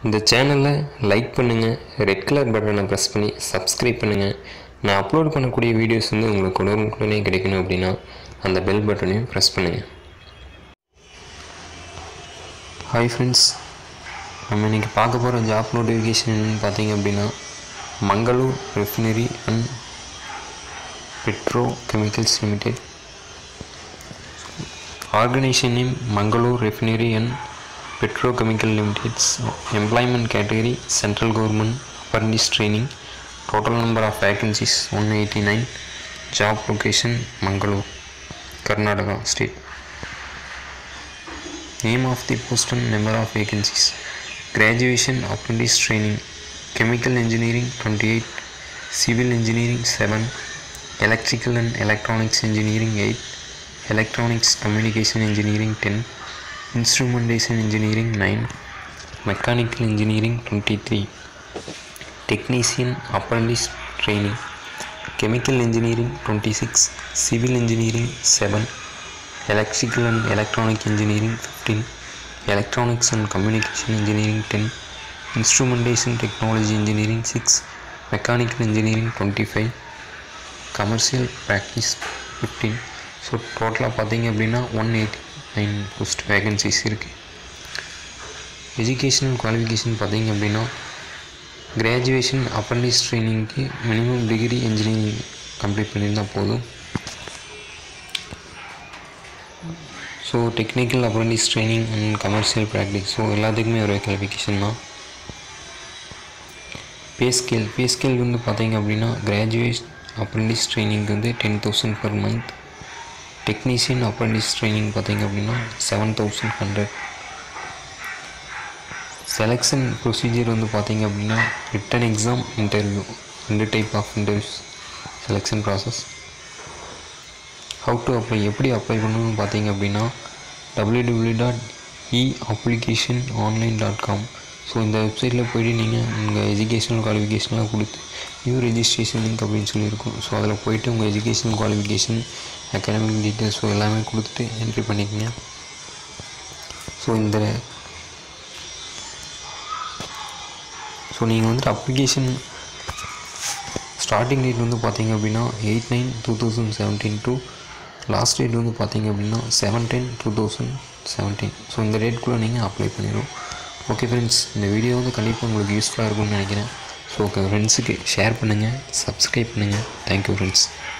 இந்த சேனலை லைக் பண்ணுங்கள் ரெட் கலர் பட்டனை ப்ரெஸ் பண்ணி சப்ஸ்கிரைப் பண்ணுங்கள் நான் அப்லோட் பண்ணக்கூடிய வீடியோஸ் வந்து உங்களுக்கு உடனுக்குடனே கிடைக்கணும் அப்படின்னா அந்த பெல் பட்டனையும் ப்ரெஸ் பண்ணுங்கள் ஹாய் ஃப்ரெண்ட்ஸ் நம்ம இன்றைக்கி பார்க்க போகிற ஜாப் நோட்டிஃபிகேஷன் என்னென்னு பார்த்தீங்க அப்படின்னா Mangalore refinery and petrochemicals limited organisation name Mangalore refinery and petrochemical limiteds employment category central government apprentice training total number of vacancies 189 job location mangalore karnataka state name of the post and number of vacancies graduation apprentice training chemical engineering 28 civil engineering 7 electrical and electronics engineering 8 electronics communication engineering 10 instrumentation engineering 9 mechanical engineering 23 technician apprentice training chemical engineering 26 civil engineering 7 electrical and electronic engineering 15 electronics and communication engineering 10 instrumentation technology engineering 6 mechanical engineering 25 commercial practice fifteen so டோட்டலாக பார்த்தீங்க அப்படின்னா one eighty nine post vacancies இருக்குது educational qualification பார்த்தீங்க அப்படின்னா graduation apprentice ட்ரைனிங்க்கு minimum degree engineering complete பண்ணியிருந்தால் போதும் so technical apprentice training and commercial practice so எல்லாத்துக்குமே ஒரே குவாலிஃபிகேஷன் தான் பே ஸ்கேல் பே ஸ்கேல் வந்து பார்த்தீங்க அப்படின்னா கிராஜுவேட் அப்ரண்டிஸ் ட்ரைனிங்க்கு வந்து ten thousand per month technician apprentice training பார்த்தீங்க அப்படின்னா seven thousand hundred selection procedure வந்து பார்த்தீங்க அப்படின்னா ரிட்டன் எக்ஸாம் இன்டர்வியூ ரெண்டு type of interviews selection process how to apply எப்படி அப்ளை பண்ணணும்னு பார்த்தீங்க அப்படின்னா W W dot E application online dot com so இந்த வெப்சைட்டில் போய்ட்டு நீங்கள் உங்கள் எஜுகேஷனல் குவாலிஃபிகேஷன்லாம் கொடுத்து நியூ ரெஜிஸ்ட்ரேஷன் லிங்க் அப்படின்னு சொல்லியிருக்கும் ஸோ அதில் போய்ட்டு உங்கள் educational qualification academic details so எல்லாமே கொடுத்துட்டு என்ட்ரி பண்ணிக்கங்க ஸோ இந்த ஸோ நீங்கள் வந்துட்டு அப்ளிகேஷன் ஸ்டார்டிங் டேட் வந்து பார்த்தீங்க அப்படின்னா eight nine two thousand seventeen to last date வந்து பார்த்தீங்க அப்படின்னா seven ten two thousand seventeen so இந்த டேட்குள்ளே நீங்கள் அப்ளை பண்ணிடும் ஓகே ஃப்ரெண்ட்ஸ் இந்த வீடியோ வந்து கண்டிப்பாக உங்களுக்கு யூஸ்ஃபுல்லாக இருக்கும்னு நினைக்கிறேன் ஸோ ஓகே ஃப்ரெண்ட்ஸுக்கு ஷேர் பண்ணுங்கள் சப்ஸ்கிரைப் பண்ணுங்கள் தேங்க்யூ ஃப்ரெண்ட்ஸ்